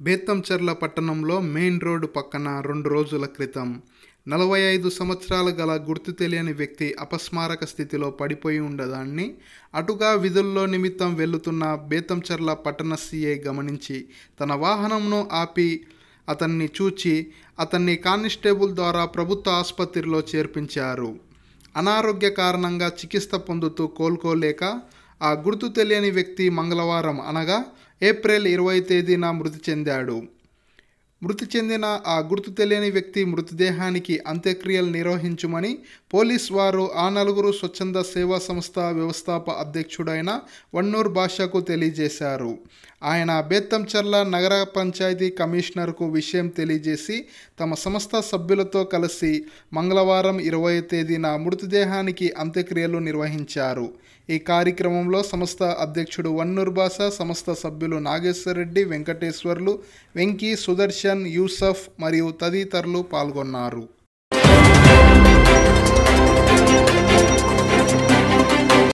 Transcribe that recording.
బేతంచెర్ల పట్టణంలో main road పక్కన రెండు రోజుల క్రితం నలభై ఐదు సంవత్సరాలు గల గుర్తు తెలియని వ్యక్తి అపస్మారక స్థితిలో పడిపోయి ఉండదాన్ని అటుగా విధుల్లో నిమిత్తం వెళ్తున్న బేతంచెర్ల పట్టణ సీఐ గమనించి తన వాహనంను ఆపి అతన్ని చూచి అతన్ని కానిస్టేబుల్ ద్వారా ప్రభుత్వ ఆసుపత్రిలో చేర్పించారు అనారోగ్య కారణంగా చికిత్స పొందుతూ కోలుకోలేక ఆ గుర్తు తెలియని వ్యక్తి మంగళవారం అనగా ఏప్రిల్ ఇరవై తేదీన మృతి చెందాడు మృతి చెందిన ఆ గుర్తు తెలియని వ్యక్తి మృతదేహానికి అంత్యక్రియలు నిర్వహించుమని పోలీస్ వారు ఆ నలుగురు స్వచ్ఛంద సేవా సంస్థ వ్యవస్థాప అధ్యక్షుడైన వన్నూర్ భాషకు తెలియజేశారు ఆయన బేత్తంచర్ల నగర పంచాయతీ కమిషనర్కు విషయం తెలియజేసి తమ సంస్థ సభ్యులతో కలిసి మంగళవారం ఇరవై తేదీన మృతదేహానికి అంత్యక్రియలు నిర్వహించారు ఈ కార్యక్రమంలో సంస్థ అధ్యక్షుడు వన్నూర్ భాష సంస్థ సభ్యులు నాగేశ్వరరెడ్డి వెంకటేశ్వర్లు వెంకీ సుదర్శన్ యూసఫ్ మరియు తదితరులు పాల్గొన్నారు